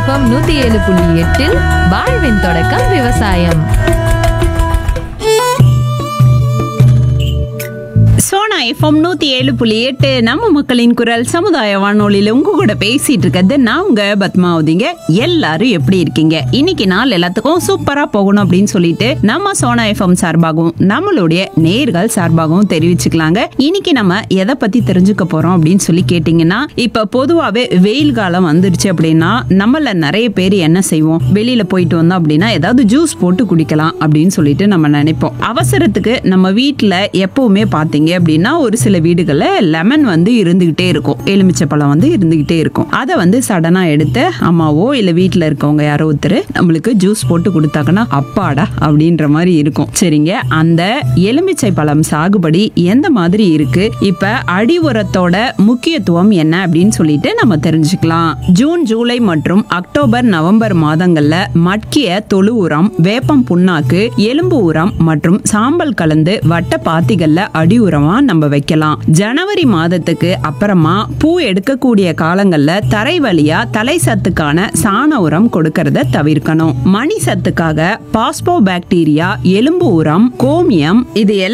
FM நூத்தி ஏழு புள்ளி எட்டில் வாழ்வின் தொடக்கம் விவசாயம் சோனா எஃப்எம் நூத்தி ஏழு புள்ளி எட்டு நம்ம மக்களின் குரல் சமுதாய வானொலியில உங்க கூட பேசிட்டு இருக்கிறது நான் உங்க பத்மாவதிங்க எல்லாரும் எப்படி இருக்கீங்க இன்னைக்கு நாள் எல்லாத்துக்கும் சூப்பரா போகணும் அப்படின்னு சொல்லிட்டு நம்ம சோனா எஃப்எம் சார்பாகவும் நம்மளுடைய நேர்கள் சார்பாகவும் தெரிவிச்சுக்கலாங்க இன்னைக்கு நம்ம எதை பத்தி தெரிஞ்சுக்க போறோம் அப்படின்னு சொல்லி கேட்டீங்கன்னா இப்ப பொதுவாவே வெயில் காலம் வந்துருச்சு அப்படின்னா நம்மள நிறைய பேர் என்ன செய்வோம் வெளியில போயிட்டு வந்தோம் அப்படின்னா ஏதாவது ஜூஸ் போட்டு குடிக்கலாம் அப்படின்னு சொல்லிட்டு நம்ம நினைப்போம் அவசரத்துக்கு நம்ம வீட்ல எப்பவுமே பாத்தீங்க அப்படின்னா ஒரு சில வீடுகள்ல லெமன் வந்து இருந்துகிட்டே இருக்கும் எலுமிச்சை பழம் வந்து இருந்துகிட்டே இருக்கும் அதை வந்து சடனா எடுத்து அம்மாவோ இல்ல வீட்ல இருக்கவங்க யாரோ ஒருத்தர் நம்மளுக்கு ஜூஸ் போட்டு கொடுத்தாங்கன்னா அப்பாடா அப்படின்ற மாதிரி இருக்கும் சரிங்க அந்த எலுமிச்சை பழம் சாகுபடி எந்த மாதிரி இருக்கு இப்ப அடி உரத்தோட முக்கியத்துவம் என்ன அப்படின்னு சொல்லிட்டு நம்ம தெரிஞ்சுக்கலாம் ஜூன் ஜூலை மற்றும் அக்டோபர் நவம்பர் மாதங்கள்ல மட்கிய தொழு உரம் வேப்பம் புண்ணாக்கு எலும்பு உரம் மற்றும் சாம்பல் கலந்து வட்ட பாத்திகள்ல அடி உரமா நம்ம வைக்கலாம் ஜனவரி மாதத்துக்கு அப்புறமா பூ எடுக்கக்கூடிய காலங்கள்ல தரை வழியா தலை சத்துக்கான சாண உரம் கொடுக்கறத தவிர்க்கணும் மணி சத்துக்காக பாஸ்போ பாக்டீரியா எலும்பு உரம் கோமியம் இது